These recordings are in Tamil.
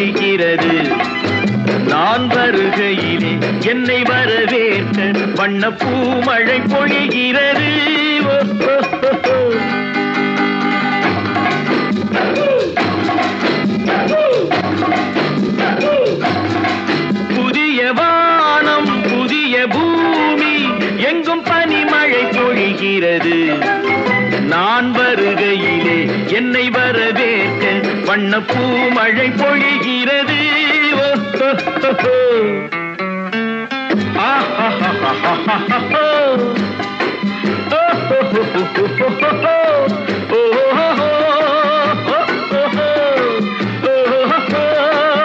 பொழிகிறது நான் வருகையிலே என்னை வரவேற்க வண்ண பூமழை பொழிகிறது ஓ, ஓ, ஓ, ஓ. புதிய வானம் புதிய பூமி எங்கும் பனிமழை பொழிகிறது நான் வருகையிலே என்னை வரவேற்க வண்ண பூமழை பொழிகிறது ஓ, ஓ, ஓ, ஓ. ஆஹாஹாஹாஹாஹா. ஓ, ஓ, ஓ, ஓ, ஓ, ஓ, ஓ. ஓ, ஓ, ஓ, ஓ, ஓ, ஓ, ஓ, ஓ.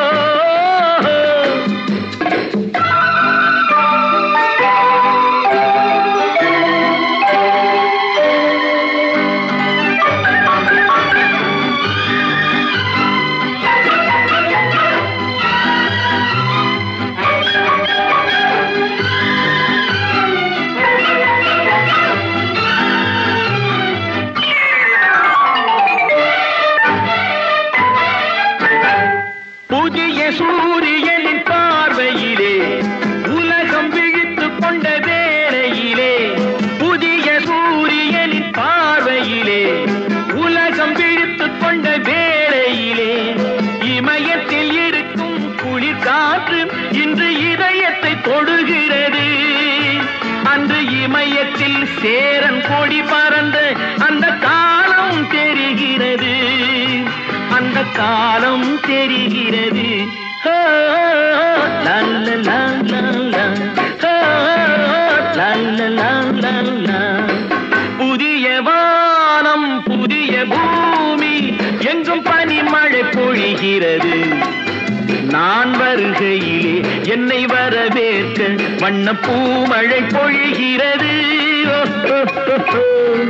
புதிய சூரியனின் பார்வையிலே உலகம் விழித்துக் கொண்ட வேளையிலே புதிய சூரியனின் பார்வையிலே உலகம் விழித்துக் கொண்ட வேளையிலே இமயத்தில் இருக்கும் குளிர் காற்று இன்று இதயத்தை தொடுகிறது அன்று இமயத்தில் சேரன் கொடி பறந்த அந்த காலம் தெரிகிறது அந்த காலம் தெரிகிறது ஹோ, லா, லா, லா, லா, லா. ஹோ, லா, லா, லா, லா, லா. புதிய வானம் புதிய பூமி எங்கும் பனிமழை பொழிகிறது நான் வருகையிலே என்னை வரவேற்க வண்ண பூமழை பொழிகிறது ஓ, ஓ, ஓ, ஓ.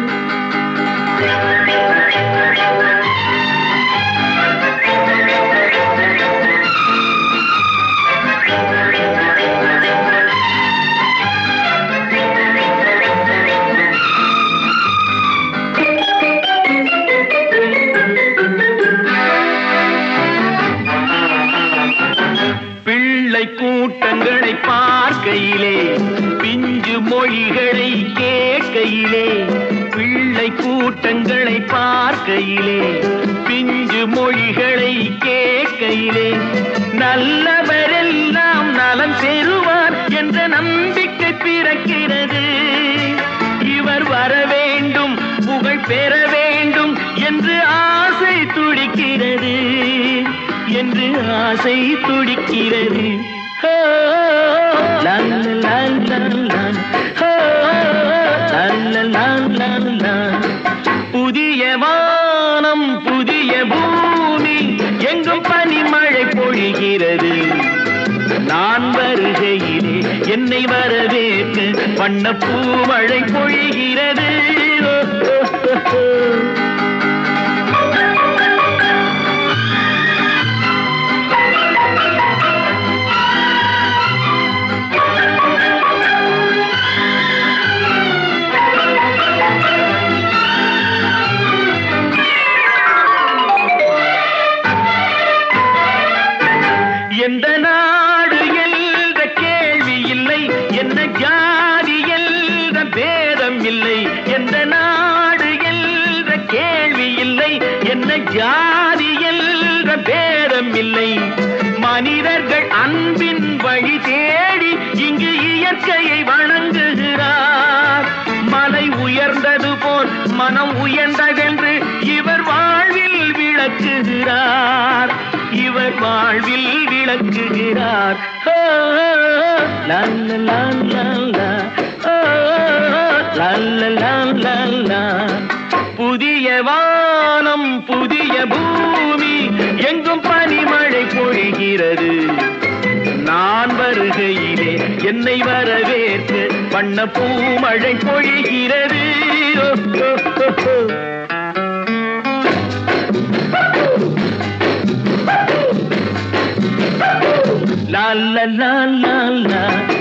பிள்ளை கூட்டங்களை பார்க்கையிலே பிஞ்சு மொழிகளை கேட்கையிலே பிள்ளை கூட்டங்களை பார்க்கையிலே பிஞ்சு மொழிகளை கேட்கையிலே நல்லவரெல்லாம் நலம் பெறுவார் என்ற நம்பிக்கை பிறக்கிறது இவர் வர வேண்டும் புகழ் பெற வேண்டும் என்று ஆசை துடிக்கிறது என்று ஆசை துடிக்கிறது ஹோ, லா, லா, லா, லா, லா. ஹோ, லா, லா, லா, லா, லா. புதிய வானம் புதிய பூமி எங்கும் பனிமழை பொழிகிறது நான் வருகையிலே என்னை வரவேற்று வண்ண பூமழை பொழிகிறது ஓ, ஓ, ஓ, ஓ. எந்த நாடு என்ற கேள்வி இல்லை என்ன ஜாதி என்ற பேதம் இல்லை எந்த நாடு என்ற கேள்வி இல்லை என்ன ஜாதி என்ற பேதம் இல்லை மனிதர்கள் அன்பின் வழி தேடி இங்கு இயற்கையை வணங்குகிறார் மலை உயர்ந்தது போல் மனம் உயர்ந்ததென்று இவர் வாழ்வில் விளக்குகிறார் இவர் வாழ்வில் விளக்குகிறார் ஹோ, லா, லா, லா, லா, லா. ஓ, லா, லா, லா, லா, லா. புதிய வானம் புதிய பூமி எங்கும் பனிமழை பொழிகிறது நான் வருகையிலே என்னை வரவேற்று வண்ண பூமழை பொழிகிறது ஓ, ஓ, ஓ, ஓ. La la la la la